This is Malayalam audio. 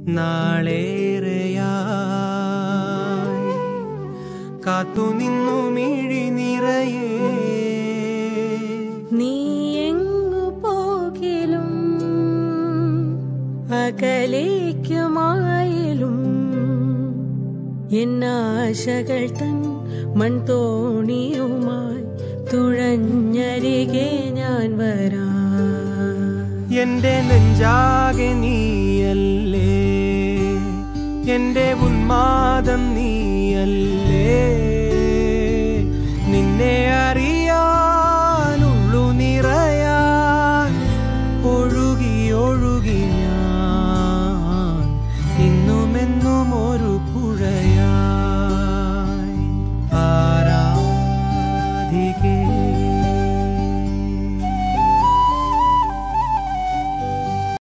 നാളേറെയായി കാത്തുനിന്നു മിഴി നിറയേ നീ എങ്ങു പോകിലും അകലേക്കുമായാലും എന്നാശകൾ തൻ മൺതോണിയുമായി തുഴഞ്ഞരികെ ഞാൻ വരാ എന്റെ നെഞ്ചാകെ നീ